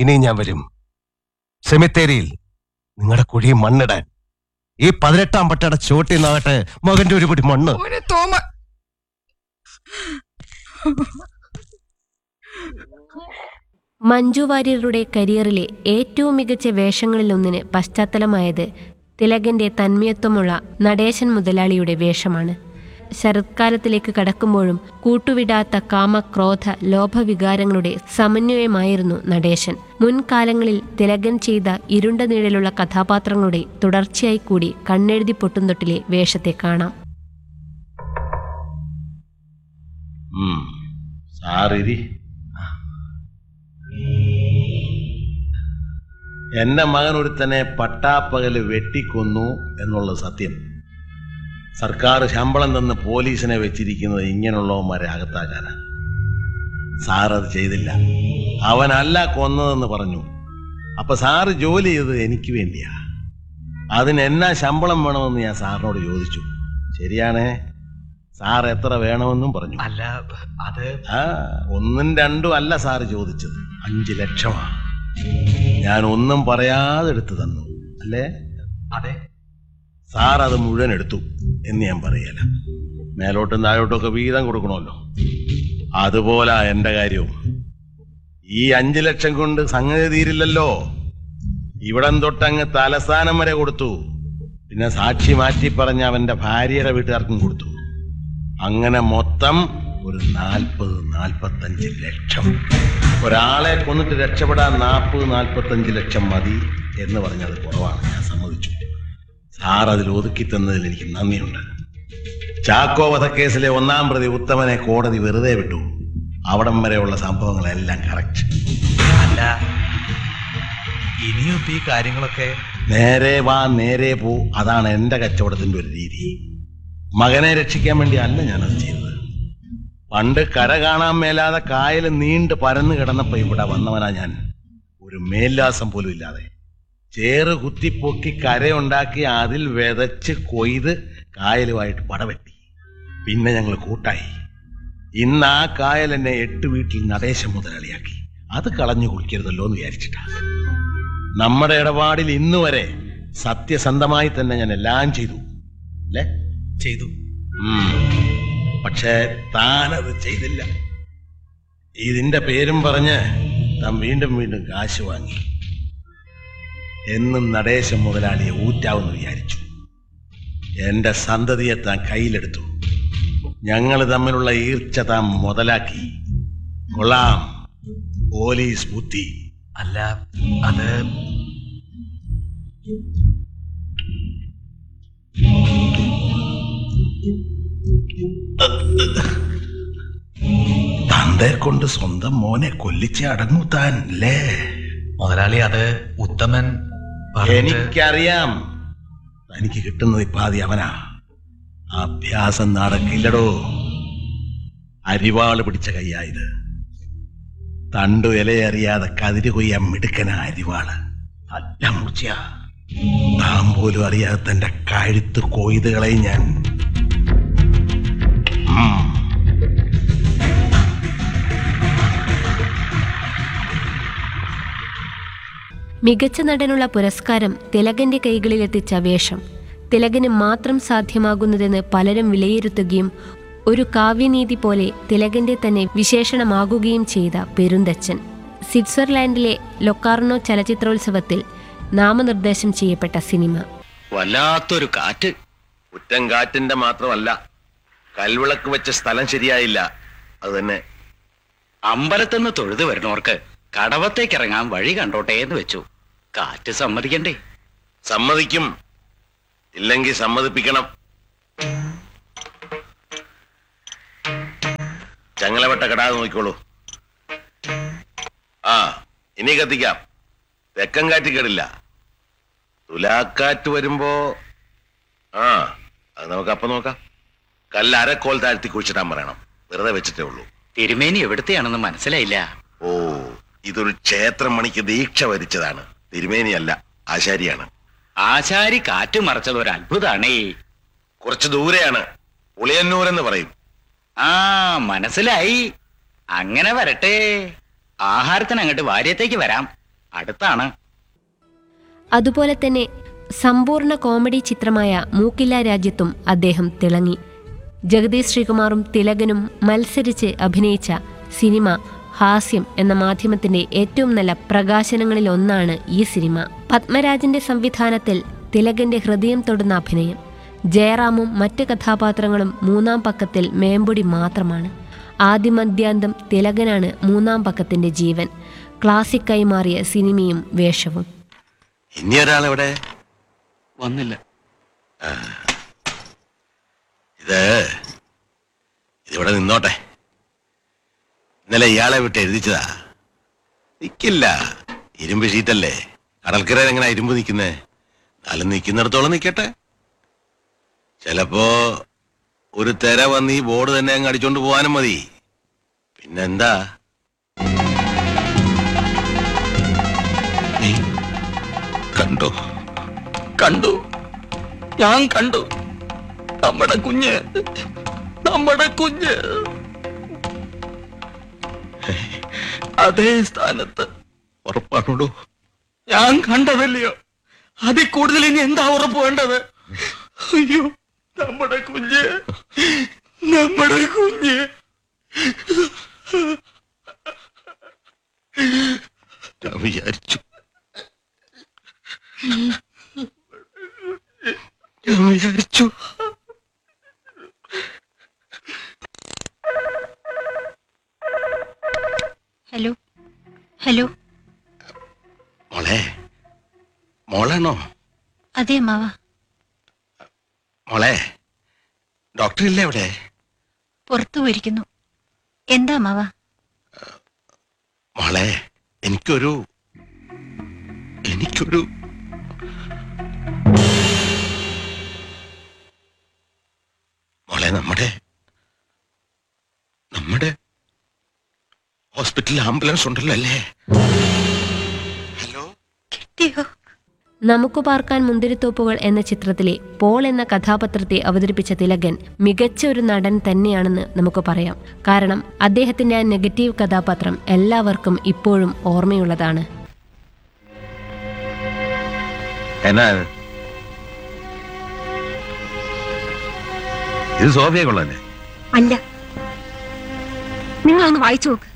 ഇനി ഞാൻ വരും സെമിത്തേരിയിൽ നിങ്ങളുടെ കുഴി മണ്ണിടാൻ ഈ പതിനെട്ടാം പട്ടയുടെ ചോട്ടി നാട്ടെ മകന്റെ ഒരു പിടി മണ്ണ് മോനെ തോമ മഞ്ജു വാര്യരുടെ കരിയറിലെ ഏറ്റവും മികച്ച വേഷങ്ങളിലൊന്നിന് പശ്ചാത്തലമായത് തിലകന്റെ തന്മയത്വമുള്ള നടേശൻ മുതലാളിയുടെ വേഷമാണ് ശരത്കാലത്തിലേക്ക് കടക്കുമ്പോഴും കൂട്ടുവിടാത്ത കാമക്രോധ ലോഭവികാരങ്ങളുടെ സമന്വയമായിരുന്നു നടേശൻ മുൻകാലങ്ങളിൽ തിലകൻ ചെയ്ത ഇരുണ്ട നിഴലുള്ള കഥാപാത്രങ്ങളുടെ തുടർച്ചയായി കൂടി കണ്ണെഴുതി പൊട്ടുംതൊട്ടിലെ വേഷത്തെ കാണാം സാറിരി എന്റെ മകൻ ഒരുത്തനെ പട്ടാപ്പകല് വെട്ടിക്കൊന്നു എന്നുള്ളത് സത്യം സർക്കാർ ശമ്പളം തന്ന് പോലീസിനെ വെച്ചിരിക്കുന്നത് ഇങ്ങനെയുള്ളവന്മാരെ അകത്താക്കാനാ സാറത് ചെയ്തില്ല അവനല്ല കൊന്നതെന്ന് പറഞ്ഞു അപ്പൊ സാറ് ജോലി ചെയ്തത് എനിക്ക് വേണ്ടിയാ അതിന് എന്നാ ശമ്പളം വേണമെന്ന് ഞാൻ സാറിനോട് ചോദിച്ചു ശരിയാണേ സാർ എത്ര വേണമെന്നും പറഞ്ഞു അല്ല അത് ആ ഒന്നും രണ്ടും അല്ല സാറ് ചോദിച്ചത് അഞ്ച് ലക്ഷമാ ഞാൻ ഒന്നും പറയാതെ എടുത്തു തന്നു അല്ലേ അതെ സാർ അത് മുഴുവൻ എടുത്തു എന്ന് ഞാൻ പറയല മേലോട്ടും താഴോട്ടും ഒക്കെ വീതം കൊടുക്കണമല്ലോ അതുപോലെ എന്റെ കാര്യവും ഈ അഞ്ചു ലക്ഷം കൊണ്ട് സംഗതി തീരില്ലല്ലോ ഇവിടം തൊട്ടങ്ങ് തലസ്ഥാനം വരെ കൊടുത്തു പിന്നെ സാക്ഷി മാറ്റി പറഞ്ഞ അവന്റെ ഭാര്യയുടെ വീട്ടുകാർക്കും കൊടുത്തു അങ്ങനെ മൊത്തം ഒരു നാൽപ്പത് നാൽപ്പത്തഞ്ച് ലക്ഷം ഒരാളെ കൊന്നിട്ട് രക്ഷപ്പെടാൻ നാൽപ്പത് നാൽപ്പത്തഞ്ച് ലക്ഷം മതി എന്ന് പറഞ്ഞത് കുറവാണ് ഞാൻ സമ്മതിച്ചു സാർ അതിൽ ഒതുക്കി തന്നതിൽ എനിക്ക് നന്ദിയുണ്ട് ചാക്കോ വധക്കേസിലെ ഒന്നാം പ്രതി ഉത്തമനെ കോടതി വെറുതെ വിട്ടു അവിടം വരെയുള്ള സംഭവങ്ങളെല്ലാം കറക്റ്റ് അല്ല ഇനിയും ഇപ്പൊ ഈ കാര്യങ്ങളൊക്കെ നേരെ വാ നേരെ പോ അതാണ് എന്റെ കച്ചവടത്തിന്റെ ഒരു രീതി മകനെ രക്ഷിക്കാൻ വേണ്ടി അല്ല ഞാനത് ചെയ്തത് പണ്ട് കര കാണാൻ മേലാതെ കായൽ നീണ്ട് പരന്നു കിടന്നപ്പോ ഇവിടെ വന്നവനാ ഞാൻ ഒരു മേൽലാസം പോലും ഇല്ലാതെ ചേറ് കുത്തിപ്പൊക്കി കരയുണ്ടാക്കി അതിൽ വിതച്ച് കൊയ്ത് കായലുമായിട്ട് പടവെട്ടി പിന്നെ ഞങ്ങൾ കൂട്ടായി ഇന്ന് ആ കായൽ എന്നെ എട്ട് വീട്ടിൽ നടേശം മുതലാളിയാക്കി അത് കളഞ്ഞു കുളിക്കരുതല്ലോ എന്ന് വിചാരിച്ചിട്ടാ നമ്മുടെ ഇടപാടിൽ ഇന്ന് വരെ സത്യസന്ധമായി തന്നെ ഞാൻ എല്ലാം ചെയ്തു അല്ലേ ചെയ്തു ഉം. പക്ഷേ താനത് ചെയ്തില്ല ഇതിന്റെ പേരും പറഞ്ഞ് താൻ വീണ്ടും വീണ്ടും കാശ് വാങ്ങി എന്നും നടേശം മുതലാളിയെ ഊറ്റാവെന്ന് വിചാരിച്ചു എന്റെ സന്തതിയെ താൻ കയ്യിലെടുത്തു ഞങ്ങൾ തമ്മിലുള്ള ഈർച്ച താൻ മുതലാക്കി കൊള്ളാം പോലീസ് ബുദ്ധി അല്ല അത് തന്റെ കൊണ്ട് സ്വന്തം മോനെ കൊല്ലിച്ച് അടങ്ങൂ താൻ അല്ലേ മുതലാളി അത് ഉത്തമൻ പറഞ്ഞിട്ട് എനിക്കറിയാം തനിക്ക് കിട്ടുന്നത് ഇപ്പാതി അവനാ അഭ്യാസം നടക്കില്ലടോ അരിവാള് പിടിച്ച കയ്യായത് തണ്ടു ഇലയറിയാതെ കതിര് കൊയ്യാൻ മിടുക്കനാ അരിവാള് നല്ല മൂർച്ചയാ താൻ പോലും അറിയാതെ തന്റെ കഴുത്ത് കൊയ്തുകളെ ഞാൻ ഉം. മികച്ച നടനുള്ള പുരസ്കാരം തിലകന്റെ കൈകളിലെത്തിച്ച വേഷം തിലകന് മാത്രം സാധ്യമാകുന്നതെന്ന് പലരും വിലയിരുത്തുകയും ഒരു കാവ്യനീതി പോലെ തിലകന്റെ തന്നെ വിശേഷണമാകുകയും ചെയ്ത പെരുന്തച്ചൻ സ്വിറ്റ്സർലാൻഡിലെ ലൊക്കാർണോ ചലച്ചിത്രോത്സവത്തിൽ നാമനിർദ്ദേശം ചെയ്യപ്പെട്ട സിനിമ വല്ലാത്തൊരു കാറ്റ് കുറ്റം കാറ്റിന്റെ മാത്രമല്ല കൽവിളക്ക് വെച്ച സ്ഥലം ശരിയായില്ല അത് തന്നെ അമ്പലത്തുനിന്ന് തൊഴുതു വരുന്നവർക്ക് കടവത്തേക്ക് ഇറങ്ങാൻ വഴി കണ്ടോട്ടെ എന്ന് വെച്ചു കാറ്റ് സമ്മതിക്കണ്ടേ സമ്മതിക്കും ഇല്ലെങ്കിൽ സമ്മതിപ്പിക്കണം ചങ്ങലവട്ട കടാതെ നോക്കിക്കോളൂ ആ ഇനി കത്തിക്കാം തെക്കൻ കാറ്റ് കേടില്ല തുലാക്കാറ്റ് വരുമ്പോ ആ അത് നമുക്ക് അപ്പം നോക്കാം കല്ല് അരക്കോൽ താഴ്ത്തി കുഴിച്ചിടാൻ പറയണം വെറുതെ വെച്ചിട്ടേ ഉള്ളൂ തിരുമേനി എവിടത്തെയാണെന്ന് മനസ്സിലായില്ല ഓ ഇതൊരു ക്ഷേത്രം മണിക്ക് ദീക്ഷ വരിച്ചതാണ് തിരുമേനിയല്ല ആശാരിയാണ് ആശാരി കാറ്റ് മറച്ചത് ഒരു അത്ഭുതാണേ കുറച്ച് ദൂരെയാണ് ഉളിയന്നൂർ എന്ന് പറയും ആ മനസ്സിലായി അങ്ങനെ വരട്ടെ ആഹാരത്തിന് അങ്ങോട്ട് വാര്യത്തേക്ക് വരാം അടുത്താണ് അതുപോലെ തന്നെ സമ്പൂർണ്ണ കോമഡി ചിത്രമായ മൂക്കില്ല രാജ്യത്തും അദ്ദേഹം തിളങ്ങി ജഗദീഷ് ശ്രീകുമാറും തിലകനും മത്സരിച്ച് അഭിനയിച്ച സിനിമ ഹാസ്യം എന്ന മാധ്യമത്തിന്റെ ഏറ്റവും നല്ല പ്രകാശനങ്ങളിൽ ഒന്നാണ് ഈ സിനിമ പത്മരാജന്റെ സംവിധാനത്തിൽ തിലകന്റെ ഹൃദയം തൊടുന്ന അഭിനയം ജയറാമും മറ്റ് കഥാപാത്രങ്ങളും മൂന്നാം പക്കത്തിൽ മേമ്പൊടി മാത്രമാണ് ആദ്യമദ്യാന്തം തിലകനാണ് മൂന്നാം പക്കത്തിന്റെ ജീവൻ ക്ലാസിക്കായി മാറിയ സിനിമയും വേഷവും ഇനി ഒരാളെവിടെ വന്നില്ല ഇത് ഇതിവിടെ നിന്നോട്ടെ ഇന്നലെ ഇയാളെ വിട്ട് എഴുതിച്ചതാ നിക്കില്ല ഇരുമ്പ് ഷീറ്റല്ലേ കടൽക്കരയിൽ എങ്ങനെ ഇരുമ്പ് നിൽക്കുന്നേ എന്നാലും നിൽക്കുന്നിടത്തോളം നിൽക്കട്ടെ ചിലപ്പോ ഒരു തെര വന്ന് ഈ ബോർഡ് തന്നെ അങ്ങ് അടിച്ചോണ്ട് പോവാനും മതി പിന്നെന്താ നീ കണ്ടു കണ്ടു ഞാൻ കണ്ടു നമ്മുടെ കുഞ്ഞ് നമ്മുടെ കുഞ്ഞ് അതേ സ്ഥാനത്ത് ഉറപ്പാണോടൂ ഞാൻ കണ്ടതല്ലയോ അതിൽ കൂടുതൽ ഇനി എന്താ ഉറപ്പ് വേണ്ടത് അയ്യോ നമ്മുടെ കുഞ്ഞ് നമ്മുടെ കുഞ്ഞ് ഞാൻ വിചാരിച്ചു ഞാൻ വിചാരിച്ചു ഹലോ ഹലോ മോളെ മോളാണോ അതെ മാവ മോളെ ഡോക്ടർ ഇല്ലേ അവിടെ പുറത്തു പോയിരിക്കുന്നു എന്താ മാവ മോളെ എനിക്കൊരു എനിക്കൊരു മോളെ നമ്മുടെ നമ്മുടെ ഹോസ്പിറ്റലിൽ ആംബുലൻസ് ഉണ്ടല്ലോ അല്ലേ ഹലോ കിട്ടിയോ നമുക്ക് പാർക്കാൻ മുന്തിരിത്തോപ്പുകൾ എന്ന ചിത്രത്തിലെ പോൾ എന്ന കഥാപാത്രത്തെ അവതരിപ്പിച്ച തിലകൻ മികച്ച ഒരു നടൻ തന്നെയാണെന്ന് നമുക്ക് പറയാം കാരണം അദ്ദേഹത്തിന്റെ ആ നെഗറ്റീവ് കഥാപാത്രം എല്ലാവർക്കും ഇപ്പോഴും ഓർമ്മയുള്ളതാണ് എന്നാ ഇത് സോഫിയ കൊള്ളല്ലേ അല്ല നിങ്ങൾ ഒന്ന് വായിച്ചു നോക്ക്